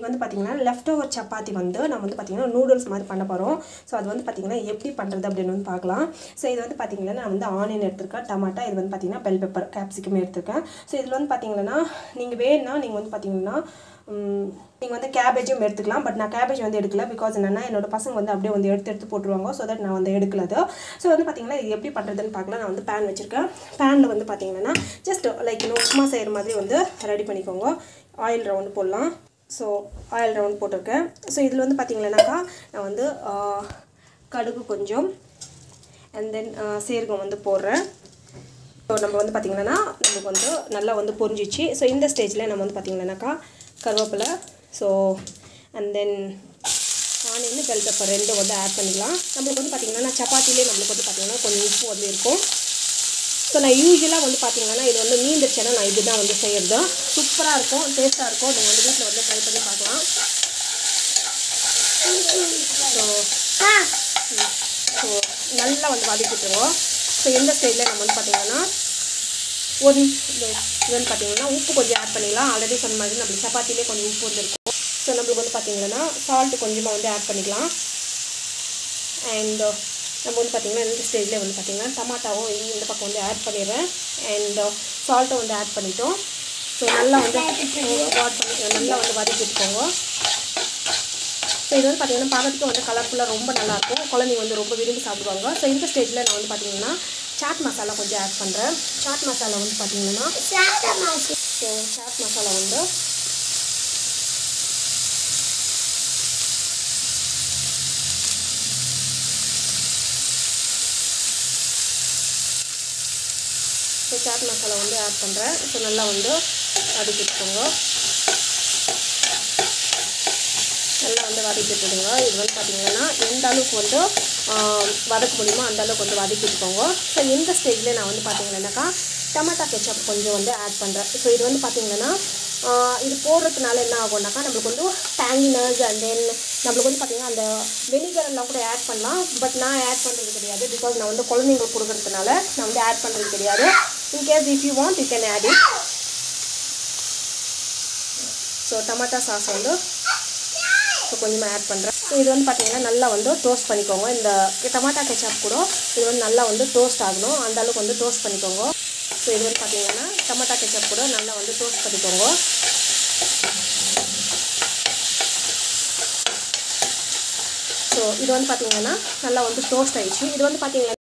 வந்து பார்த்திங்கன்னா left over chapati வந்து நம்ம வந்து பார்த்திங்கன்னா நூடுல்ஸ் மாதிரி பண்ண போகிறோம் ஸோ அது வந்து பார்த்திங்கன்னா எப்படி பண்ணுறது அப்படின்னு வந்து பார்க்கலாம் ஸோ இது வந்து பார்த்திங்கன்னா நான் வந்து ஆனியன் எடுத்திருக்கேன் டமாட்டா இது வந்து பார்த்திங்கன்னா பெல் பெப்பர் கேப்சிகம் எடுத்திருக்கேன் ஸோ இதில் வந்து பார்த்திங்கன்னா நீங்கள் வேணும்னா நீங்கள் வந்து பார்த்திங்கன்னா நீங்கள் வந்து கேபேஜும் எடுத்துக்கலாம் பட் நான் கேபேஜ் வந்து எடுக்கல பிகாஸ் என்னென்னா என்னோட பசங்க வந்து அப்படியே வந்து எடுத்து எடுத்து போட்டுருவாங்க ஸோ தட் நான் வந்து எடுக்கல அது ஸோ வந்து பார்த்திங்கன்னா இது எப்படி பண்ணுறதுன்னு பார்க்கலாம் நான் வந்து பேன் வச்சுருக்கேன் பேனில் வந்து பார்த்திங்கன்னா ஜஸ்ட் லைக் இன்னும் உப்புமா செய்கிற மாதிரி வந்து ரெடி பண்ணிக்கோங்க ஆயில் ரவுண்ட் போடலாம் ஸோ ஆயில் ரவுண்ட் போட்டிருக்கேன் ஸோ இதில் வந்து பார்த்திங்கன்னாக்கா நான் வந்து ஆஹ், கடுகு கொஞ்சம் அண்ட் தென் சீரகம் வந்து போடுறேன் ஸோ நம்ம வந்து பார்த்திங்கன்னா நமக்கு வந்து நல்லா வந்து பொரிஞ்சிச்சு ஸோ இந்த ஸ்டேஜில் நம்ம வந்து பார்த்திங்கன்னாக்கா கருவேப்பிலை so and then onion bell pepper ரெண்டும் வந்து ஆட் பண்ணிக்கலாம் நம்மளுக்கு வந்து பார்த்திங்கன்னா சப்பாத்திலே நம்மளுக்கு வந்து பார்த்திங்கன்னா கொஞ்சம் உப்பு வந்து இருக்கும் ஸோ நான் யூஸ்வலாக வந்து பார்த்தீங்கன்னா இது வந்து மீந்துருச்சுன்னா நான் இதுதான் வந்து செய்கிறது சூப்பராக இருக்கும் டேஸ்ட்டாக இருக்கும் நீங்கள் வந்து வீட்டில் வந்து ட்ரை பண்ணி பார்க்கலாம் ஸோ ஸோ நல்லா வந்து வதக்கிட்டுருவோம் ஸோ இந்த ஸ்டேஜில் நம்ம வந்து பார்த்தீங்கன்னா ஒரு இது இது வந்து பார்த்தீங்கன்னா உப்பு கொஞ்சம் ஆட் பண்ணிக்கலாம் ஆல்ரெடி சொன்ன மாதிரி நம்மளுக்கு சப்பாத்திலே கொஞ்சம் உப்பு வந்து இருக்கும் ஸோ நம்மளுக்கு வந்து பார்த்தீங்கன்னா சால்ட்டு கொஞ்சமாக வந்து ஆட் பண்ணிக்கலாம் அண்ட் நம்ம வந்து பார்த்திங்கன்னா இந்த ஸ்டேஜில் வந்து பார்த்திங்கன்னா டமாட்டாவும் இந்த பக்கம் வந்து ஆட் பண்ணிடுறேன் அண்ட் சால்ட்டும் வந்து ஆட் பண்ணிட்டோம் ஸோ நல்லா வந்து வாட் பண்ணி நல்லா வந்து வதக்கிட்டுக்கோங்க ஸோ இது வந்து பார்த்திங்கன்னா பார்க்கறதுக்கு வந்து கலர்ஃபுல்லாக ரொம்ப நல்லாயிருக்கும் குழந்தைங்க வந்து ரொம்ப விரும்பி சாப்பிடுவாங்க ஸோ இந்த ஸ்டேஜில் நான் வந்து பார்த்திங்கன்னா சாட் மசாலா கொஞ்சம் ஆட் பண்ணுறேன் சாட் மசாலா வந்து பார்த்திங்கன்னா ஸோ சாட் மசாலா வந்து ஸோ சாட் மசாலா வந்து ஆட் பண்ணுறேன் ஸோ நல்லா வந்து வதக்கிட்டுக்கோங்க நல்லா வந்து வதக்கிட்டுடுங்க இது வந்து பார்த்திங்கன்னா எந்த அளவுக்கு வந்து ஆஹ், வதக்க முடியுமோ அந்த அளவுக்கு வந்து வதக்கிட்டுக்கோங்க ஸோ இந்த ஸ்டேஜில் நான் வந்து பார்த்தீங்கன்னாக்கா டமாட்டா கெச்சப் கொஞ்சம் வந்து ஆட் பண்ணுறேன் ஸோ இது வந்து பார்த்திங்கன்னா ஆஹ், இது போடுறதுனால என்ன ஆகும்னாக்கா நம்மளுக்கு வந்து டேங்கினஸ் அண்ட் தென் நம்மளுக்கு வந்து பார்த்திங்கன்னா அந்த வெனிகர் எல்லாம் கூட ஆட் பண்ணலாம் பட் நான் ஆட் பண்ணுறது கிடையாது பிகாஸ் நான் வந்து குழந்தைங்களுக்கு கொடுக்கறதுனால நான் வந்து ஆட் பண்ணுறது கிடையாது in case if you want you can add it so tomato sauce வந்து ஸோ கொஞ்சமாக ஆட் பண்ணுறேன் ஸோ இது வந்து பார்த்தீங்கன்னா நல்லா வந்து டோஸ்ட் பண்ணிக்கோங்க இந்த டமாட்டா கெச்சப் கூட இது வந்து நல்லா வந்து டோஸ்ட் ஆகணும் அந்த அளவுக்கு வந்து டோஸ்ட் பண்ணிக்கோங்க ஸோ இது வந்து பார்த்தீங்கன்னா டமாட்டா கெச்சப் கூட நல்லா வந்து டோஸ்ட் பண்ணிக்கோங்க ஸோ இது வந்து பார்த்தீங்கன்னா நல்லா வந்து டோஸ்ட் ஆயிடுச்சு இது வந்து பார்த்தீங்கன்னா